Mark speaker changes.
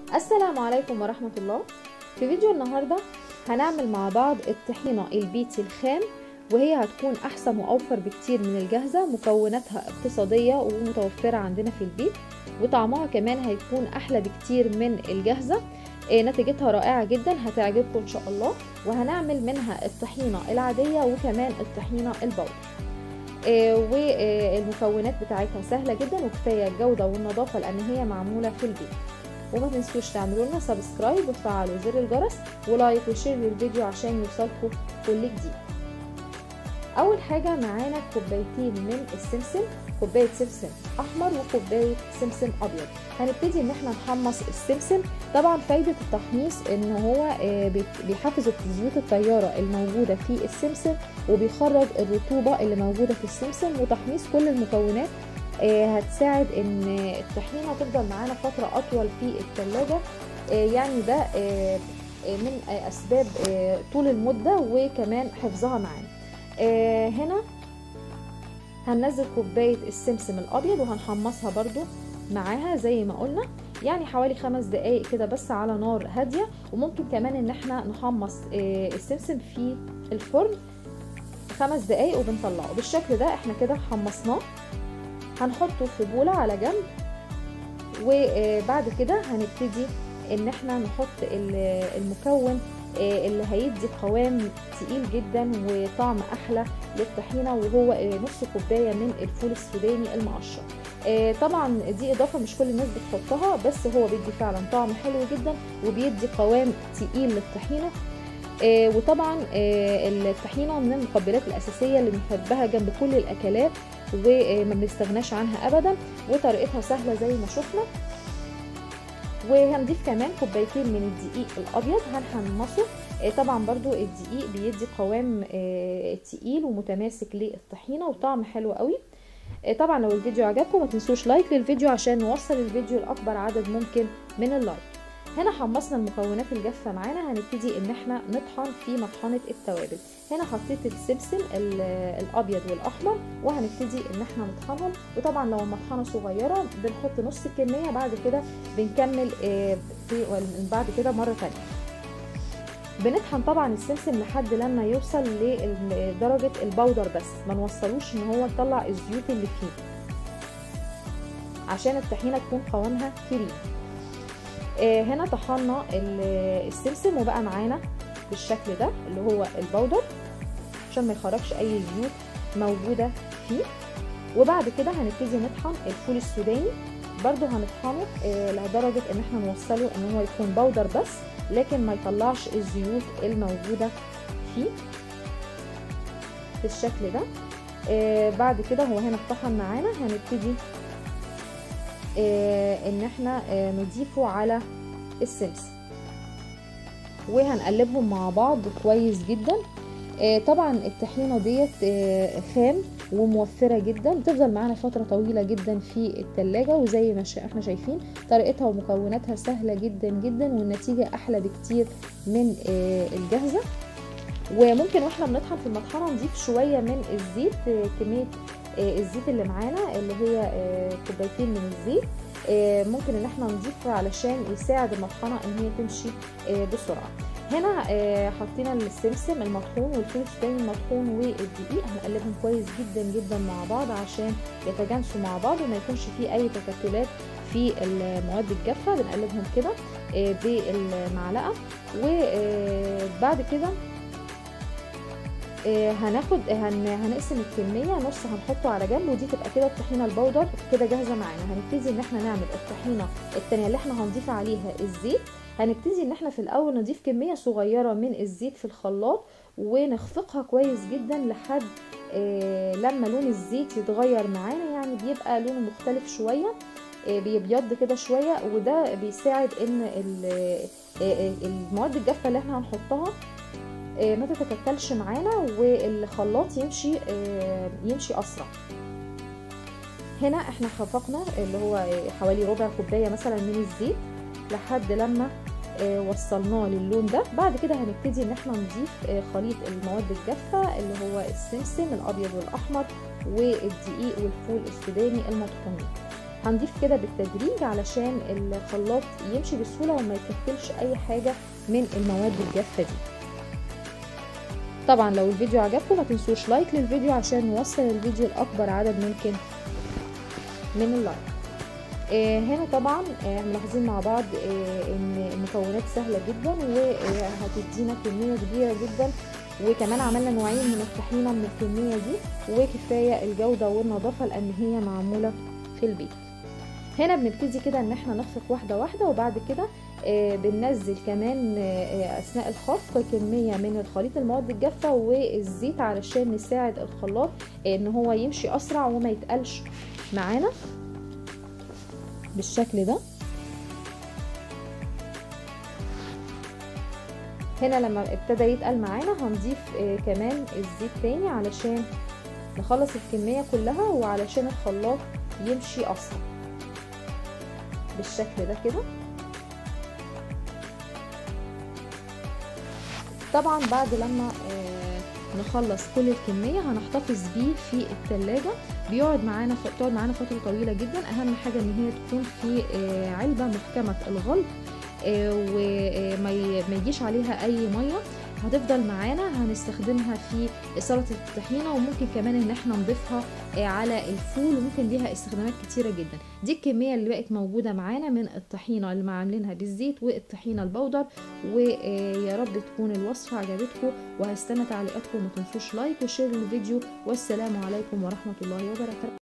Speaker 1: السلام عليكم ورحمة الله في فيديو النهاردة هنعمل مع بعض الطحينة البيتي الخام وهي هتكون أحسن وأوفر بكتير من الجاهزة مكوناتها اقتصادية ومتوفرة عندنا في البيت وطعمها كمان هيكون أحلى بكتير من الجاهزة آه، نتيجتها رائعة جدا هتعجبكم إن شاء الله وهنعمل منها الطحينة العادية وكمان الطحينة البودر آه، والمكونات بتاعتها سهلة جدا وكفاية الجودة والنظافة لأن هي معمولة في البيت وما تنسوش تعملوا لنا سبسكرايب وتفعلوا زر الجرس ولايك وشير للفيديو عشان يوصلكم كل جديد اول حاجه معانا كوبايتين من السمسم كوبايه سمسم احمر وكوبايه سمسم ابيض هنبتدي ان احنا نحمص السمسم طبعا فايده التحميص ان هو بيحفز زيوت الطياره الموجوده في السمسم وبيخرج الرطوبه اللي موجوده في السمسم وتحميص كل المكونات هتساعد ان الطحينه تفضل معانا فتره اطول في الثلاجه يعني ده من اسباب طول المده وكمان حفظها معانا هنا هننزل كوبايه السمسم الابيض وهنحمصها برده معاها زي ما قلنا يعني حوالي خمس دقايق كده بس على نار هاديه وممكن كمان ان احنا نحمص السمسم في الفرن خمس دقايق وبنطلعه بالشكل ده احنا كده حمصناه هنحطه في بولة على جنب وبعد كده هنبتدي ان احنا نحط المكون اللي هيدي قوام تقيل جدا وطعم احلى للطحينه وهو نص كوبايه من الفول السوداني المقشر طبعا دي اضافه مش كل الناس بتحطها بس هو بيدي فعلا طعم حلو جدا وبيدي قوام تقيل للطحينه آه وطبعا آه الطحينه من المقبلات الاساسيه اللي بنحبها جنب كل الاكلات وما بنستغناش عنها ابدا وطريقتها سهله زي ما شفنا وهنضيف كمان كوبايتين من الدقيق الابيض هنحمصه آه طبعا برضو الدقيق بيدي قوام تقيل ومتماسك للطحينه وطعم حلو قوي طبعا لو الفيديو عجبكم ما تنسوش لايك للفيديو عشان نوصل الفيديو لاكبر عدد ممكن من اللايك هنا حمصنا المكونات الجافه معانا هنبتدي ان احنا نطحن في مطحنه التوابل هنا حطيت السمسم الابيض والاحمر وهنبتدي ان احنا نطحنهم وطبعا لو المطحنه صغيره بنحط نص الكميه بعد كده بنكمل في بعد كده مره ثانيه بنطحن طبعا السمسم لحد لما يوصل لدرجه البودر بس ما نوصلوش ان هو يطلع الزيوت اللي فيه عشان الطحينه تكون قوامها كريم آه هنا طحنا السمسم وبقى معانا بالشكل ده اللي هو البودر عشان ما يخرجش اي زيوت موجوده فيه وبعد كده هنبتدي نطحن الفول السوداني برضو هنطحنه آه لدرجه ان احنا نوصله ان هو يكون بودر بس لكن ما يطلعش الزيوت الموجوده فيه بالشكل ده آه بعد كده هو هنا اتطحن معانا هنبتدي آه ان احنا آه نضيفه على السمسم وهنقلبهم مع بعض كويس جدا آه طبعا الطحينه ديت خام وموفره جدا بتفضل معانا فتره طويله جدا في التلاجة وزي ما احنا شايفين طريقتها ومكوناتها سهله جدا جدا والنتيجه احلى بكتير من الجاهزه وممكن واحنا بنطحن في المطحنه نضيف شويه من الزيت كميه الزيت اللي معانا اللي هي كوبايتين من الزيت ممكن ان احنا نضيفه علشان يساعد المطحنه ان هي تمشي بسرعه هنا حطينا السمسم المطحون والفول السوداني المطحون والدقيق هنقلبهم كويس جدا جدا مع بعض عشان يتجانسوا مع بعض وما يكونش فيه اي تكتلات في المواد الجافه بنقلبهم كده بالمعلقه وبعد كده هناخد هن... هنقسم الكميه نص هنحطه على جنب ودي تبقى كده الطحينه البودر كده جاهزه معانا هنبتدي ان احنا نعمل الطحينه التانية اللي احنا هنضيف عليها الزيت هنبتدي ان احنا في الاول نضيف كميه صغيره من الزيت في الخلاط ونخفقها كويس جدا لحد آه لما لون الزيت يتغير معانا يعني بيبقى لونه مختلف شويه آه بيبيض كده شويه وده بيساعد ان المواد الجافه اللي احنا هنحطها ما تتكتلش معانا والخلاط يمشي يمشي اسرع هنا احنا خفقنا اللي هو حوالي ربع كوبايه مثلا من الزيت لحد لما وصلناه للون ده بعد كده هنبتدي ان احنا نضيف خليط المواد الجافه اللي هو السمسم الابيض والاحمر والدقيق والفول السوداني المطحونين هنضيف كده بالتدريج علشان الخلاط يمشي بسهولة وما يكفلش اي حاجة من المواد الجافة دي طبعا لو الفيديو عجبكم ما تنسوش لايك للفيديو عشان نوصل الفيديو لاكبر عدد ممكن من اللايك آه هنا طبعا آه ملاحظين مع بعض آه ان المكونات سهله جدا وهتدينا كميه كبيره جدا وكمان عملنا نوعين من الطحينه من الكميه دي وكفايه الجوده والنظافه لان هي معموله في البيت هنا بنبتدي كده ان احنا نخفق واحده واحده وبعد كده آه بننزل كمان آه اثناء الخفق كميه من الخليط المواد الجافه والزيت علشان نساعد الخلاط آه ان هو يمشي اسرع وما يتقلش معانا بالشكل ده هنا لما ابتدى يتقل معانا هنضيف آه كمان الزيت تاني علشان نخلص الكمية كلها وعلشان الخلاط يمشي أسرع بالشكل ده كده طبعا بعد لما آه نخلص كل الكميه هنحتفظ بيه في التلاجة بيقعد معانا بتقعد معانا فتره طويله جدا اهم حاجه ان هي تكون في آه علبه محكمه الغلق آه وما يجيش عليها اي ميه هتفضل معانا هنستخدمها في سلطه الطحينه وممكن كمان ان احنا نضيفها على الفول وممكن ليها استخدامات كتيره جدا دي الكميه اللي بقت موجوده معانا من الطحينه اللي عاملينها بالزيت والطحينه البودر ويا رب تكون الوصفه عجبتكم وهستنى تعليقاتكم وما تنسوش لايك وشير الفيديو والسلام عليكم ورحمه الله وبركاته